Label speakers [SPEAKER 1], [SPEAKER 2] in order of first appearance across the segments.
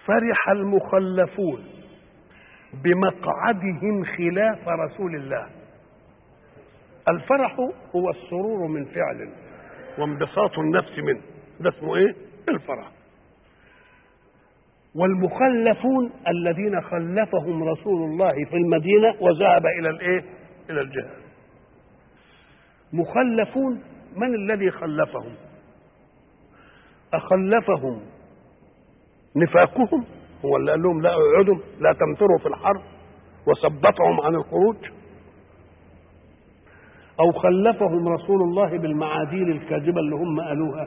[SPEAKER 1] فرح المخلفون بمقعدهم خلاف رسول الله الفرح هو السرور من فعل وانبساط النفس منه ده اسمه ايه الفرح والمخلفون الذين خلفهم رسول الله في المدينه وذهب الى الايه الى الجهاد مخلفون من الذي خلفهم اخلفهم نفاقهم هو اللي قال لهم لا اقعدوا لا تمتروا في الحرب وثبتهم عن الخروج او خلفهم رسول الله بالمعاديل الكاذبه اللي هم قالوها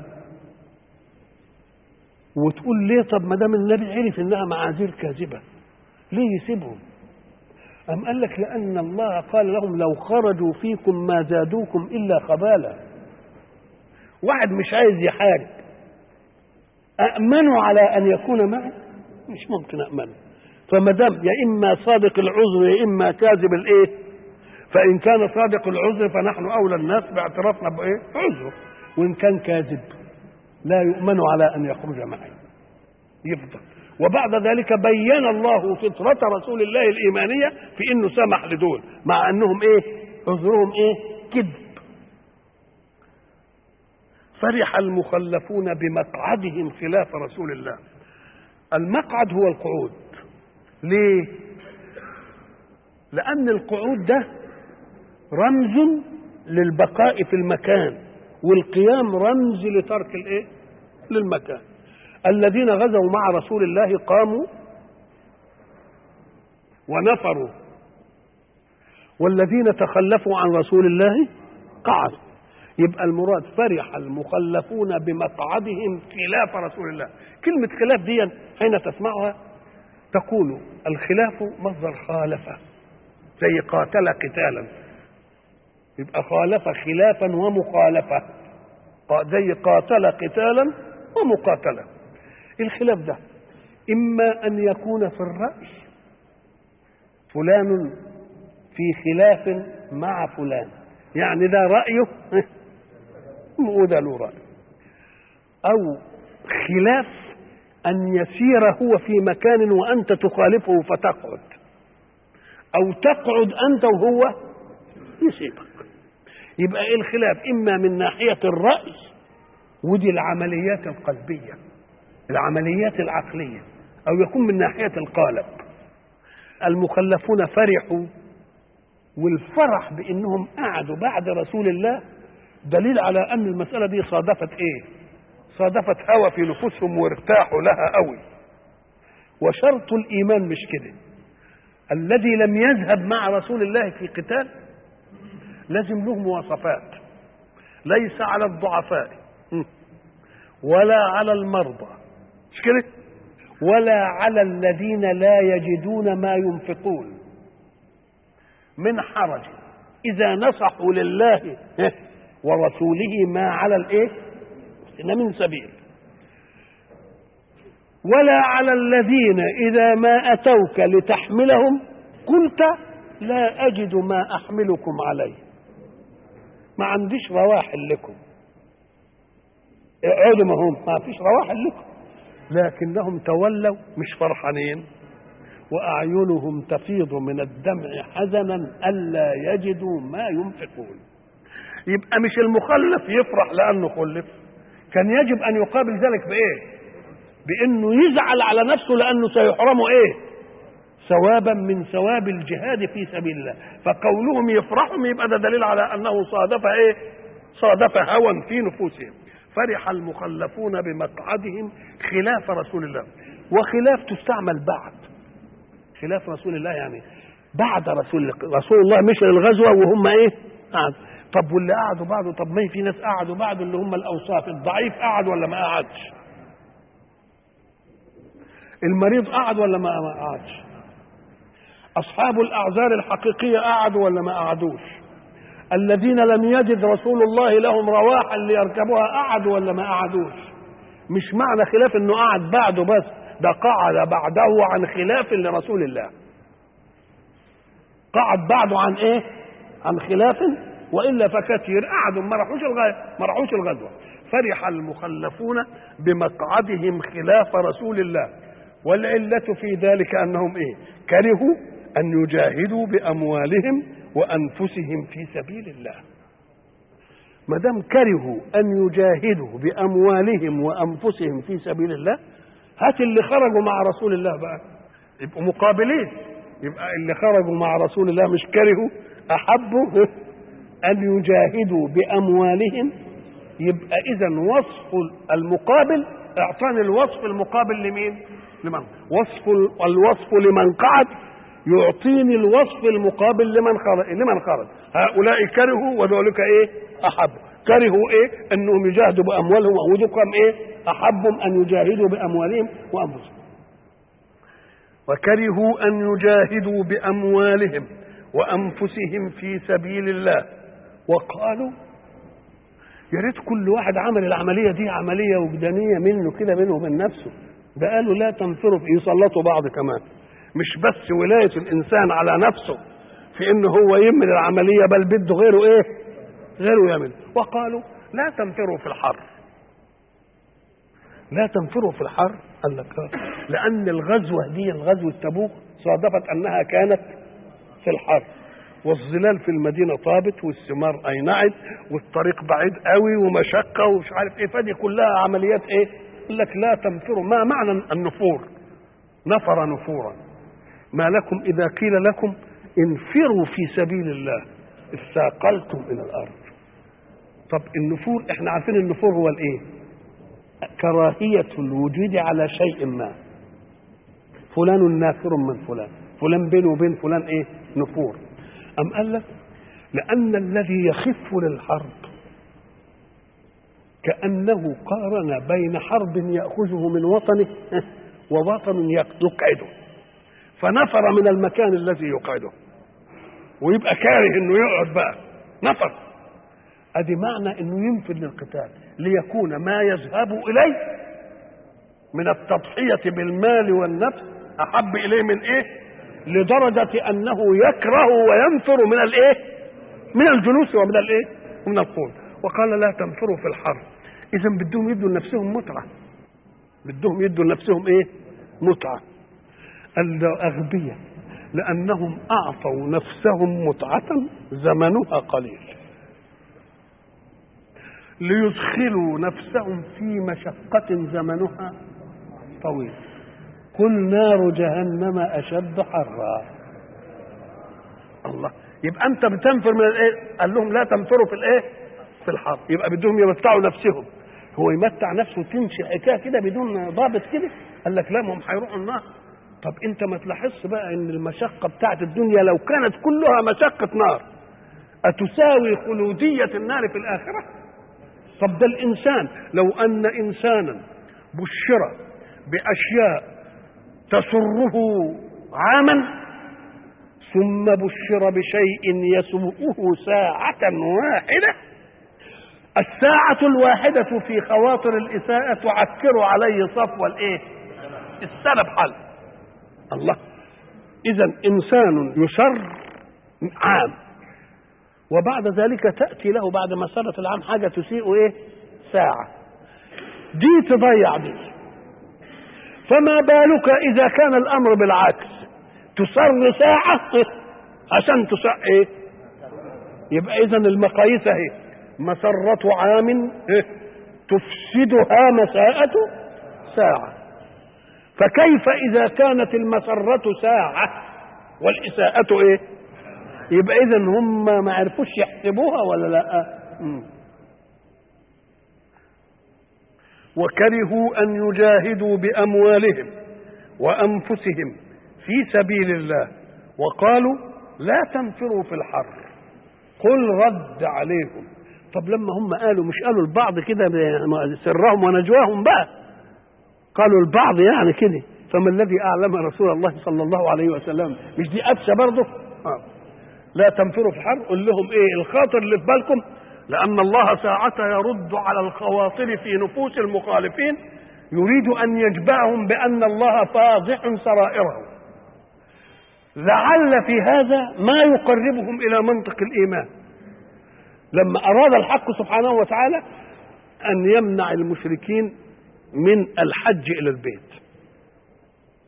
[SPEAKER 1] وتقول ليه طب ما دام النبي عرف انها معاذير كاذبه ليه يسيبهم أم قال لك لأن الله قال لهم لو خرجوا فيكم ما زادوكم إلا خبالا واحد مش عايز يحارب أأمنوا على أن يكون معي مش ممكن أأمنه فما دام يا إما صادق العذر يا إما كاذب الإيه فإن كان صادق العذر فنحن أولى الناس باعترافنا بإيه عذره وإن كان كاذب لا يؤمن على أن يخرج معي يفضل وبعد ذلك بين الله فطرة رسول الله الإيمانية في إنه سمح لدول مع أنهم إيه عذرهم إيه كذب فرح المخلفون بمقعدهم خلاف رسول الله المقعد هو القعود ليه لأن القعود ده رمز للبقاء في المكان والقيام رمز لترك الايه للمكان الذين غزوا مع رسول الله قاموا ونفروا والذين تخلفوا عن رسول الله قعدوا يبقى المراد فرح المخلفون بمقعدهم خلاف رسول الله كلمة خلاف دي حين تسمعها تقول الخلاف مصدر خالفة زي قاتل قتالا يبقى خالف خلافا ومخالفة زي قاتل قتالا ومقاتلة الخلاف ده إما أن يكون في الرأي فلان في خلاف مع فلان يعني ده رأيه وده له رأي أو خلاف أن يسير هو في مكان وأنت تخالفه فتقعد أو تقعد أنت وهو يسيبك يبقى ايه الخلاف اما من ناحيه الراي ودي العمليات القلبيه العمليات العقليه او يكون من ناحيه القالب المخلفون فرحوا والفرح بانهم قعدوا بعد رسول الله دليل على ان المساله دي صادفت ايه صادفت هوى في نفوسهم وارتاحوا لها قوي وشرط الايمان مش كده الذي لم يذهب مع رسول الله في قتال لازم له مواصفات ليس على الضعفاء ولا على المرضى مش كده ولا على الذين لا يجدون ما ينفقون من حرج اذا نصحوا لله ورسوله ما على الايه من سبيل ولا على الذين اذا ما اتوك لتحملهم قلت لا اجد ما احملكم عليه ما عنديش رواحل لكم اقعدوا ما هم ما فيش رواحل لكم لكنهم تولوا مش فرحانين واعينهم تفيض من الدمع حزنا الا يجدوا ما ينفقون يبقى مش المخلف يفرح لانه خلف كان يجب ان يقابل ذلك بايه بانه يزعل على نفسه لانه سيحرم ايه ثوابا من ثواب الجهاد في سبيل الله فقولهم يفرحهم يبقى ده دليل على انه صادف ايه صادف هوى في نفوسهم فرح المخلفون بمقعدهم خلاف رسول الله وخلاف تستعمل بعد خلاف رسول الله يعني بعد رسول رسول الله مشى للغزوه وهم ايه قعد طب واللي قعدوا بعده طب ما في ناس قعدوا بعده اللي هم الاوصاف الضعيف قعد ولا ما قعدش المريض قعد ولا ما قعدش أصحاب الأعذار الحقيقية قعدوا ولا ما قعدوش الذين لم يجد رسول الله لهم رواحا ليركبوها قعدوا ولا ما قعدوش مش معنى خلاف انه قعد بعده بس ده قعد بعده عن خلاف لرسول الله قعد بعده عن ايه عن خلاف والا فكثير قعدوا ما راحوش ما راحوش الغزوه فرح المخلفون بمقعدهم خلاف رسول الله والعلة في ذلك أنهم إيه كرهوا أن يجاهدوا بأموالهم وأنفسهم في سبيل الله ما دام كرهوا أن يجاهدوا بأموالهم وأنفسهم في سبيل الله هات اللي خرجوا مع رسول الله بقى يبقوا مقابلين يبقى اللي خرجوا مع رسول الله مش كرهوا أحبوا أن يجاهدوا بأموالهم يبقى إذا وصف المقابل اعطاني الوصف المقابل لمين؟ لمن؟ وصف الوصف لمن قعد يعطيني الوصف المقابل لمن خرج لمن خرج هؤلاء كرهوا وذلك ايه؟ احبوا كرهوا ايه؟ انهم يجاهدوا باموالهم وذكرهم ايه؟ احبهم ان يجاهدوا باموالهم وانفسهم وكرهوا ان يجاهدوا باموالهم وانفسهم في سبيل الله وقالوا يا ريت كل واحد عمل العمليه دي عمليه وجدانيه منه كده بينه وبين نفسه ده قالوا لا تنفروا يسلطوا بعض كمان مش بس ولايه الانسان على نفسه في انه هو يعمل العمليه بل بده غيره ايه غيره يعمل وقالوا لا تنفروا في الحر لا تنفروا في الحر قال لك لان الغزوه دي الغزوه تبوك صادفت انها كانت في الحر والظلال في المدينة طابت والثمار أينعت والطريق بعيد قوي ومشقة ومش عارف إيه فدي كلها عمليات إيه؟ يقول لك لا تنفروا ما معنى النفور؟ نفر نفورا ما لكم إذا قيل لكم انفروا في سبيل الله اثاقلتم إلى الأرض طب النفور احنا عارفين النفور هو الايه؟ كراهية الوجود على شيء ما فلان نافر من فلان فلان بينه وبين فلان ايه؟ نفور أم قال لك لأن الذي يخف للحرب كأنه قارن بين حرب يأخذه من وطنه ووطن يقعده فنفر من المكان الذي يقعده ويبقى كاره انه يقعد بقى نفر ادي معنى انه ينفر للقتال ليكون ما يذهب اليه من التضحيه بالمال والنفس احب اليه من ايه لدرجة أنه يكره وينفر من الإيه؟ من الجلوس ومن الإيه؟ ومن القول وقال لا تنفروا في الحر إذا بدهم يدوا لنفسهم متعة بدهم يدوا لنفسهم إيه؟ متعة الأغبياء لأنهم أعطوا نفسهم متعة زمنها قليل ليدخلوا نفسهم في مشقة زمنها طويل قل نار جهنم اشد حرا الله يبقى انت بتنفر من الايه قال لهم لا تنفروا في الايه في الحر يبقى بدهم يمتعوا نفسهم هو يمتع نفسه تمشي حكايه كده بدون ضابط كده قال لك لا ما هم هيروحوا النار طب انت ما تلاحظش بقى ان المشقه بتاعت الدنيا لو كانت كلها مشقه نار اتساوي خلوديه النار في الاخره طب ده الانسان لو ان انسانا بشر باشياء تسره عاما ثم بشر بشيء يسوءه ساعة واحدة الساعة الواحدة في خواطر الإساءة تعكر عليه صفو الإيه؟ السلب حل الله إذا إنسان يسر عام وبعد ذلك تأتي له بعد مسرة العام حاجة تسيء إيه؟ ساعة دي تضيع دي فما بالك اذا كان الامر بالعكس تصر ساعه عشان تسع ايه يبقى اذا المقاييس اهي مسرة عام تفسدها مساءة ساعة فكيف إذا كانت المسرة ساعة والإساءة إيه؟ يبقى إذا هم ما عرفوش يحسبوها ولا لا؟ مم. وكرهوا ان يجاهدوا باموالهم وانفسهم في سبيل الله وقالوا لا تنفروا في الحر قل رد عليهم طب لما هم قالوا مش قالوا البعض كده سرهم ونجواهم بقى قالوا البعض يعني كده فما الذي اعلم رسول الله صلى الله عليه وسلم مش دي قفشه برضه آه. لا تنفروا في الحر قل لهم ايه الخاطر اللي في بالكم لأن الله ساعة يرد على الخواطر في نفوس المخالفين يريد أن يجبعهم بأن الله فاضح سرائرهم لعل في هذا ما يقربهم إلى منطق الإيمان لما أراد الحق سبحانه وتعالى أن يمنع المشركين من الحج إلى البيت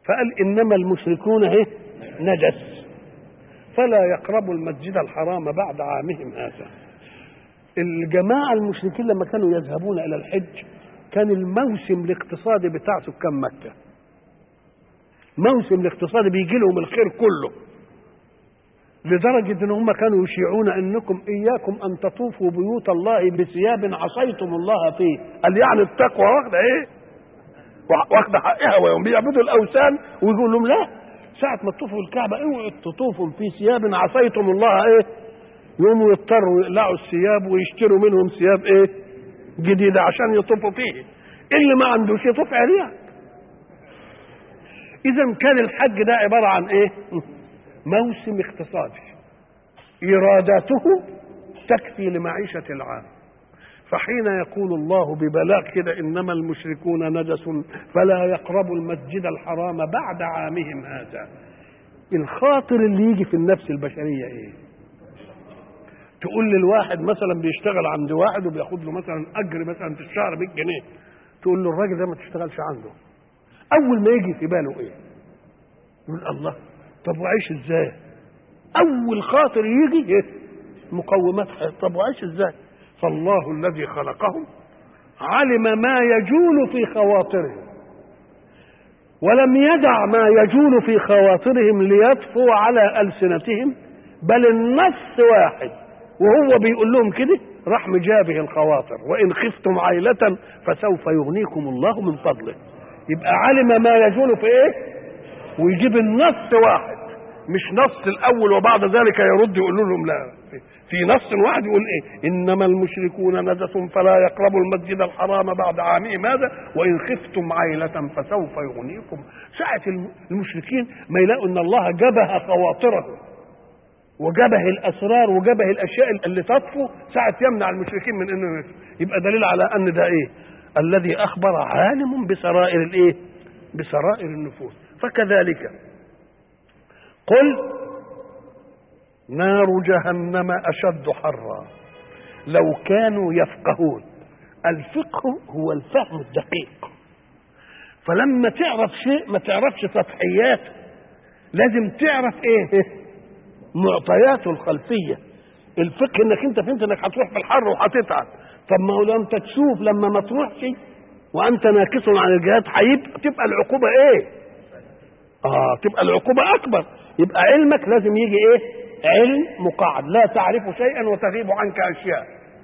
[SPEAKER 1] فقال انما المشركون ايه نجس فلا يقربوا المسجد الحرام بعد عامهم هذا الجماعه المشركين لما كانوا يذهبون الى الحج كان الموسم الاقتصادي بتاع سكان مكه موسم الاقتصادي بيجي لهم الخير كله لدرجة ان هم كانوا يشيعون انكم اياكم ان تطوفوا بيوت الله بثياب عصيتم الله فيه قال يعني التقوى واخدة ايه واخدة حقها ويوم بيعبدوا الاوثان ويقول لهم لا ساعة ما تطوفوا الكعبة اوعوا تطوفوا في ثياب عصيتم الله ايه يقوموا يضطروا يقلعوا الثياب ويشتروا منهم ثياب ايه جديدة عشان يطوفوا فيه اللي ما عندوش يطوف عريان اذا كان الحج ده عبارة عن ايه موسم اقتصادي ايراداته تكفي لمعيشة العام فحين يقول الله ببلاغ كده انما المشركون نجس فلا يقربوا المسجد الحرام بعد عامهم هذا الخاطر اللي يجي في النفس البشريه ايه تقول للواحد مثلا بيشتغل عند واحد وبياخد له مثلا اجر مثلا في الشهر 100 جنيه تقول له الراجل ده ما تشتغلش عنده اول ما يجي في باله ايه يقول الله طب وعيش ازاي اول خاطر يجي إيه؟ مقومات حياة. طب وعيش ازاي فالله الذي خلقهم علم ما يجول في خواطرهم ولم يدع ما يجول في خواطرهم ليطفو على ألسنتهم بل النص واحد وهو بيقول لهم كده راح مجابه الخواطر وإن خفتم عيلة فسوف يغنيكم الله من فضله يبقى علم ما يجول في ايه ويجيب النص واحد مش نص الاول وبعد ذلك يرد يقول لهم لا في نص واحد يقول ايه انما المشركون نجس فلا يقربوا المسجد الحرام بعد عامهم هذا وان خفتم عيلة فسوف يغنيكم ساعة المشركين ما يلاقوا ان الله جبه خواطرهم وجبه الاسرار وجبه الاشياء اللي تطفو ساعة يمنع المشركين من انه يبقى دليل على ان ده ايه الذي اخبر عالم بسرائر الايه بسرائر النفوس فكذلك قل نار جهنم اشد حرا لو كانوا يفقهون الفقه هو الفهم الدقيق فلما تعرف شيء ما تعرفش سطحيات لازم تعرف ايه معطياته الخلفيه الفقه انك انت فهمت انك هتروح في الحر وهتتعب طب ما هو لو انت تشوف لما ما تروحش وانت ناكس عن الجهاد هيبقى تبقى العقوبه ايه؟ اه تبقى العقوبه اكبر يبقى علمك لازم يجي ايه؟ علم مقعد لا تعرف شيئا وتغيب عنك اشياء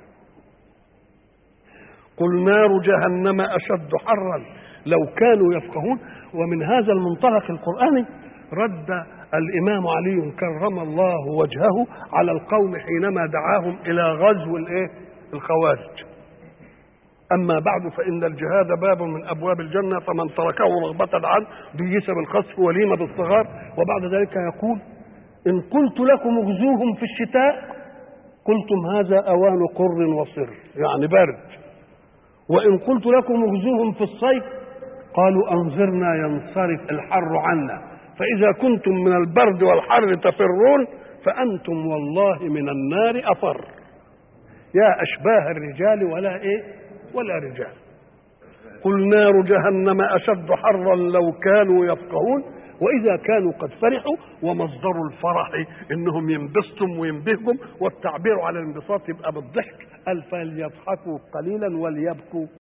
[SPEAKER 1] قل نار جهنم اشد حرا لو كانوا يفقهون ومن هذا المنطلق القراني رد الامام علي كرم الله وجهه على القوم حينما دعاهم الى غزو الايه؟ الخوارج أما بعد فإن الجهاد باب من أبواب الجنة فمن تركه رغبة عنه بيس بالخسف وليمة بالصغار وبعد ذلك يقول إن قلت لكم اغزوهم في الشتاء قلتم هذا أوان قر وصر يعني برد وإن قلت لكم اغزوهم في الصيف قالوا أنظرنا ينصرف الحر عنا فإذا كنتم من البرد والحر تفرون فأنتم والله من النار أفر يا أشباه الرجال ولا إيه ولا رجال قل نار جهنم أشد حرا لو كانوا يفقهون وإذا كانوا قد فرحوا ومصدر الفرح إنهم ينبسطوا وينبهجم والتعبير على الانبساط يبقى بالضحك قال فليضحكوا قليلا وليبكوا